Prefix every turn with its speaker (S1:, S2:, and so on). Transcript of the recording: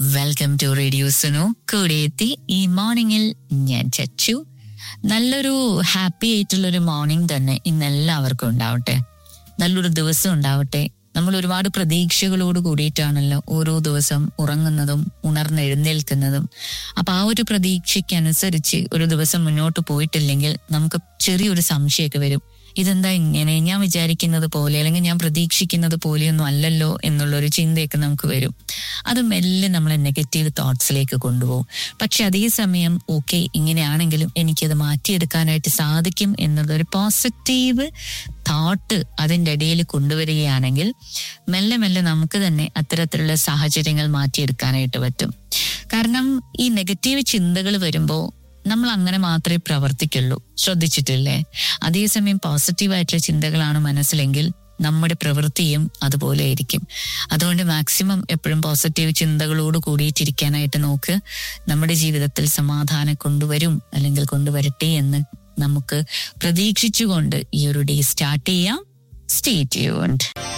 S1: welcome to radio Sunu കൂടെ എത്തി ഈ മോർണിംഗിൽ ഞാൻ ചച്ചു നല്ലൊരു ഹാപ്പി ആയിട്ടുള്ള ഒരു മോർണിംഗ് തന്നെ ഇന്ന് എല്ലാവർക്കും ഉണ്ടാവട്ടെ നല്ലൊരു ദിവസം ഉണ്ടാവട്ടെ നമ്മൾ ഒരുപാട് പ്രതീക്ഷകളോട് കൂടിയിട്ടാണല്ലോ ഓരോ ദിവസം ഉറങ്ങുന്നതും ഉണർന്നെഴുന്നേൽക്കുന്നതും അപ്പൊ ആ ഒരു പ്രതീക്ഷയ്ക്കനുസരിച്ച് ഒരു ദിവസം മുന്നോട്ട് പോയിട്ടില്ലെങ്കിൽ നമുക്ക് ചെറിയൊരു സംശയമൊക്കെ വരും ഇതെന്താ ഇങ്ങനെ ഞാൻ വിചാരിക്കുന്നത് പോലെ അല്ലെങ്കിൽ ഞാൻ പ്രതീക്ഷിക്കുന്നത് പോലെയൊന്നും അല്ലല്ലോ എന്നുള്ളൊരു ചിന്തയൊക്കെ നമുക്ക് വരും അത് മെല്ലെ നമ്മളെ നെഗറ്റീവ് തോട്ട്സിലേക്ക് കൊണ്ടുപോകും പക്ഷെ അതേസമയം ഓക്കെ ഇങ്ങനെയാണെങ്കിലും എനിക്കത് മാറ്റിയെടുക്കാനായിട്ട് സാധിക്കും എന്നുള്ളൊരു പോസിറ്റീവ് തോട്ട് അതിൻ്റെ ഇടയിൽ കൊണ്ടുവരികയാണെങ്കിൽ മെല്ലെ മെല്ലെ നമുക്ക് തന്നെ അത്തരത്തിലുള്ള സാഹചര്യങ്ങൾ മാറ്റിയെടുക്കാനായിട്ട് പറ്റും കാരണം ഈ നെഗറ്റീവ് ചിന്തകൾ വരുമ്പോൾ നമ്മൾ അങ്ങനെ മാത്രമേ പ്രവർത്തിക്കുള്ളൂ ശ്രദ്ധിച്ചിട്ടില്ലേ അതേസമയം പോസിറ്റീവായിട്ടുള്ള ചിന്തകളാണ് മനസ്സിലെങ്കിൽ നമ്മുടെ പ്രവൃത്തിയും അതുപോലെ ആയിരിക്കും അതുകൊണ്ട് മാക്സിമം എപ്പോഴും പോസിറ്റീവ് ചിന്തകളോട് കൂടിയിട്ടിരിക്കാനായിട്ട് നോക്ക് നമ്മുടെ ജീവിതത്തിൽ സമാധാനം കൊണ്ടുവരും അല്ലെങ്കിൽ കൊണ്ടുവരട്ടെ എന്ന് നമുക്ക് പ്രതീക്ഷിച്ചുകൊണ്ട് ഈ ഒരു ഡേ സ്റ്റാർട്ട് ചെയ്യാം സ്റ്റേ ട്യൂൺഡ്